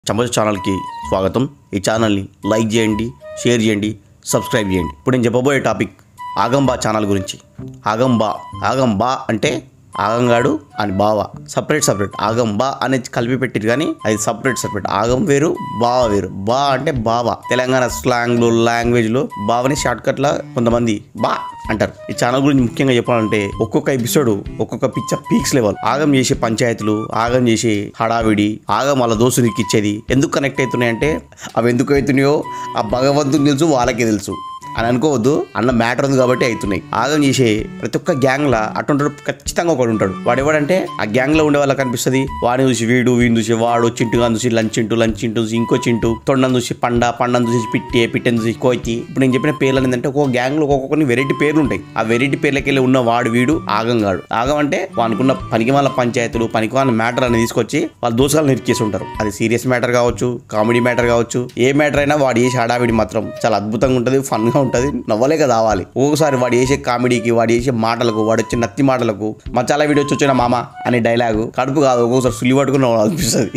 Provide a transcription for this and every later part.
చమచ ఛానల్కి స్వాగతం ఈ ఛానల్ని లైక్ చేయండి షేర్ చేయండి సబ్స్క్రైబ్ చేయండి ఇప్పుడు నేను చెప్పబోయే టాపిక్ ఆగంబా ఛానల్ గురించి ఆగంబా ఆగంబా అంటే ఆగంగాడు అని బావ సపరేట్ సపరేట్ ఆగంబా అనేది కలిపి పెట్టిరు కానీ అది సపరేట్ సపరేట్ ఆగం వేరు బావ వేరు బా అంటే బావ తెలంగాణ స్లాంగ్లో లాంగ్వేజ్లో బావని షార్ట్ కట్లో కొంతమంది బా అంటారు ఈ ఛానల్ గురించి ముఖ్యంగా చెప్పాలంటే ఒక్కొక్క ఎపిసోడ్ ఒక్కొక్క పిచ్చ పీక్స్ లెవెల్ ఆగం చేసే పంచాయతీలు ఆగం చేసే హడావిడి ఆగం వాళ్ళ దోస్తునికి ఇచ్చేది ఎందుకు కనెక్ట్ అవుతున్నాయంటే అవి ఎందుకు అవుతున్నాయో ఆ భగవంతుని తెలుసు వాళ్ళకే తెలుసు అని అనుకోవద్దు అన్న మ్యాటర్ ఉంది కాబట్టి అవుతున్నాయి ఆగం చేసే ప్రతి ఒక్క గ్యాంగ్ లా అటుంటాడు ఖచ్చితంగా ఒకడు ఉంటాడు వాడు ఎవడంటే ఆ గ్యాంగ్ లో ఉండే వాళ్ళకి కనిపిస్తుంది వాడిని చూసి వీడు వీడిని చూసి వాడు చింటుగా చూసి లంచ్ చింటు లంచ్ చింటు చూసి ఇంకో చింటు తొండను చూసి పండ పండను చూసి పిట్టి పిట్టని చూసి కోతి ఇప్పుడు నేను చెప్పిన పేర్లు ఏంటంటే ఒక్కొక్క గ్యాంగ్ లో ఒక్కొక్కరిని వెరైటీ పేర్లు ఉంటాయి ఆ వెరైటీ పేర్లకి వెళ్ళి ఉన్న వాడు వీడు ఆగంగాడు ఆగం అంటే వానుకున్న పనికిమాల పంచాయతీలు పనికిమాల మ్యాటర్ అని తీసుకొచ్చి వాళ్ళ దోషాలు నిరికేసి ఉంటారు అది సీరియస్ మ్యాటర్ కావచ్చు కామెడీ మ్యాటర్ కావచ్చు ఏ మ్యాటర్ అయినా వాడు చేసే హడావిడి మాత్రం చాలా అద్భుతంగా ఉంటుంది ఫన్ గా ఉంటుంది నవ్వలేక రావాలి ఒక్కొక్కసారి వాడు చేసే కామెడీకి వాడు చేసే మాటలకు వాడు వచ్చే నత్తి మాటలకు మచాలా వీడియో వచ్చి వచ్చిన మామ అనే డైలాగు కడుపు కాదు ఒక్కొక్కసారి సుల్లి పట్టుకున్న అనిపిస్తుంది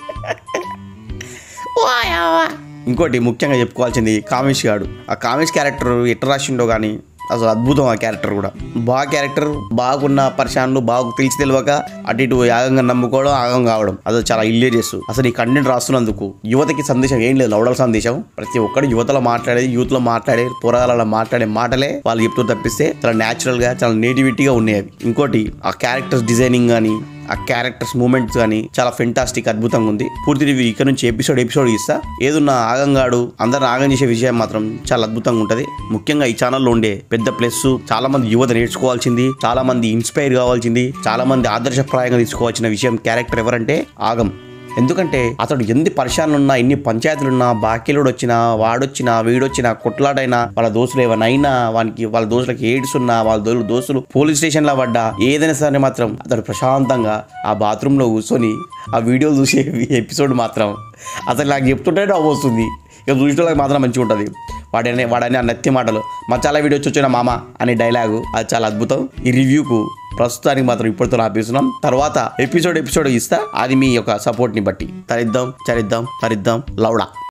ఇంకోటి ముఖ్యంగా చెప్పుకోవాల్సింది కామేష్ గాడు ఆ కామేష్ క్యారెక్టర్ ఎట్లా రాసిండో కానీ అసలు అద్భుతం ఆ క్యారెక్టర్ కూడా బాగా క్యారెక్టర్ బాగున్న పరిశాన్లు బాగా తెలిసి తెలియక అటు ఇటు యాగంగా నమ్ముకోవడం ఆగం కావడం అది చాలా ఇల్లేరియస్ అసలు ఈ కంటెంట్ రాస్తున్నందుకు యువతకి సందేశం ఏం లేదు లౌడల సందేశం ప్రతి ఒక్కరు యువతలో మాట్లాడేది యూత్ లో మాట్లాడే పోరాలలో మాట్లాడే మాటలే వాళ్ళు చెప్తూ తప్పిస్తే చాలా న్యాచురల్ గా చాలా నేటివిటీగా ఉన్నాయి అవి ఇంకోటి ఆ క్యారెక్టర్స్ డిజైనింగ్ కానీ ఆ క్యారెక్టర్స్ మూమెంట్స్ కానీ చాలా ఫెంటాస్టిక్ అద్భుతంగా ఉంది పూర్తి రివ్యూ ఇక్కడ నుంచి ఎపిసోడ్ ఎపిసోడ్ ఇస్తా ఏదున్న ఆగంగాడు అందరిని ఆగం చేసే విషయం మాత్రం చాలా అద్భుతంగా ఉంటది ముఖ్యంగా ఈ ఛానల్లో ఉండే పెద్ద ప్లస్ చాలా మంది యువత నేర్చుకోవాల్సింది చాలా మంది ఇన్స్పైర్ కావాల్సింది చాలా మంది ఆదర్శప్రాయంగా తీసుకోవాల్సిన విషయం క్యారెక్టర్ ఎవరంటే ఆగం ఎందుకంటే అతడు ఎన్ని పరిశాలు ఉన్నా ఎన్ని పంచాయతీలున్నా బాకీలుడు వచ్చినా వాడొచ్చినా వీడొచ్చినా కొట్లాడైనా వాళ్ళ దోస్తులు ఏమైనా అయినా వానికి వాళ్ళ దోస్తులకు ఎయిడ్స్ ఉన్నా వాళ్ళ దో- దోస్తులు పోలీస్ స్టేషన్లో పడ్డా ఏదైనా సరే మాత్రం అతడు ప్రశాంతంగా ఆ బాత్రూంలో కూర్చొని ఆ వీడియోలు చూసే ఎపిసోడ్ మాత్రం అసలు నాకు చెప్తుంటే నవ్వు వస్తుంది ఇక చూసేటోళ్ళకి మాత్రం మంచిగా ఉంటుంది వాడనే వాడనే ఆ నత్తి మాటలు మచాలా వీడియో వచ్చి వచ్చిన మామ అనే డైలాగు అది చాలా అద్భుతం ఈ రివ్యూకు ప్రస్తుతానికి మాత్రం ఇప్పటితో ఆపేస్తున్నాం తర్వాత ఎపిసోడ్ ఎపిసోడ్ ఇస్తా అది మీ యొక్క సపోర్ట్ని బట్టి తరిద్దాం చరిద్దాం తరిద్దాం లౌడా